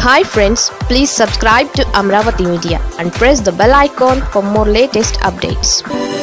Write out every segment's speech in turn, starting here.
hi friends please subscribe to Amaravati media and press the bell icon for more latest updates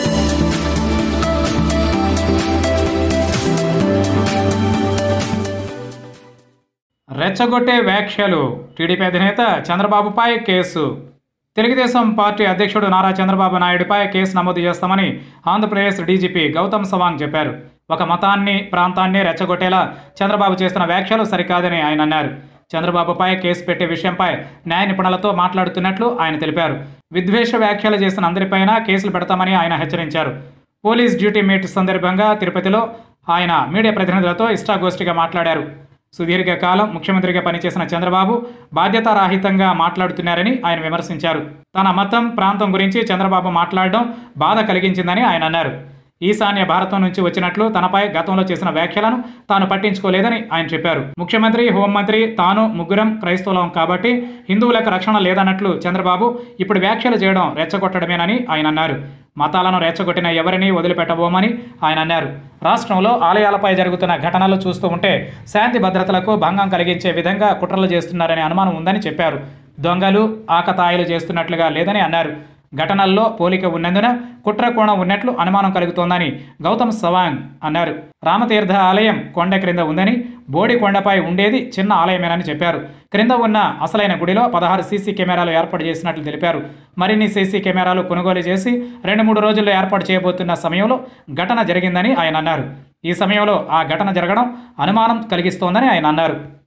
రెచ్చగొట్టే వ్యాఖ్యలు TDP అధినేత చంద్రబాబుపై case Telugu Desam party అధ్యక్షుడు Nara Chandrababu నాయుడుపై case నమోదు చేస్తామని ఆంధ్రప్రదేశ్ డీజీపీ గౌతమ్ సవాంగ్ చెప్పారు ఒక మతాన్ని ప్రాంతాన్ని రెచ్చగొట్టేలా చంద్రబాబు చేస్తున్న వ్యాఖ్యలు సరికాదని ఆయన అన్నారు చంద్రబాబుపై కేసు పెట్టే విషయంపై న్యాయ నిపుణులతో మాట్లాడుతున్నట్లు ఆయన తెలిపారు విద్వేష వ్యాఖ్యలు చేసిన అందరిపైన కేసులు పెడతామని ఆయన హెచ్చరించారు పోలీస్ డ్యూటీ మీట్ సందర్భంగా తిరుపతిలో ఆయన మీడియా ప్రతినిధులతో ఇష్టాగోష్ఠిగా మాట్లాడారు సుదీర్ఘకాలం ముఖ్యమంత్రిగా పనిచేసిన చంద్రబాబు బాధ్యతారాహితంగా మాట్లాడుతున్నారని ఆయన విమర్శించారు తన మతం ప్రాంతం గురించి చంద్రబాబు మాట్లాడడం బాధ కలిగించిందని ఆయన అన్నారు ఈశాన్య భారతం నుంచి వచ్చినట్లు తనపై గతంలో చేసిన వ్యాఖ్యలను తాను పట్టించుకోలేదని ఆయన చెప్పారు ముఖ్యమంత్రి హోంమంత్రి తాను ముగ్గురం క్రైస్తవులం కాబట్టి హిందువులకు రక్షణ లేదన్నట్లు చంద్రబాబు ఇప్పుడు వ్యాఖ్యలు చేయడం రెచ్చగొట్టడమేనని ఆయన అన్నారు మతాలను రెచ్చగొట్టిన ఎవరిని వదిలిపెట్టబోమని ఆయన అన్నారు రాష్ట్రంలో ఆలయాలపై జరుగుతున్న ఘటనలు చూస్తూ ఉంటే శాంతి భద్రతలకు భంగం కలిగించే విధంగా కుట్రలు చేస్తున్నారనే అనుమానం ఉందని చెప్పారు దొంగలు ఆకతాయిలు చేస్తున్నట్లుగా లేదని అన్నారు ఘటనల్లో పోలిక ఉన్నందున కుట్ర కోణం ఉన్నట్లు అనుమానం కలుగుతోందని గౌతమ్ సవాంగ్ అన్నారు రామతీర్థ ఆలయం కొండ క్రింద ఉందని బోడి కొండపై ఉండేది చిన్న ఆలయమేనని చెప్పారు క్రింద ఉన్న అసలైన గుడిలో పదహారు సీసీ కెమెరాలు ఏర్పాటు చేసినట్లు తెలిపారు మరిన్ని సీసీ కెమెరాలు కొనుగోలు చేసి రెండు మూడు రోజుల్లో ఏర్పాటు చేయబోతున్న సమయంలో ఘటన జరిగిందని ఆయన అన్నారు ఈ సమయంలో ఆ ఘటన జరగడం అనుమానం కలిగిస్తోందని ఆయన అన్నారు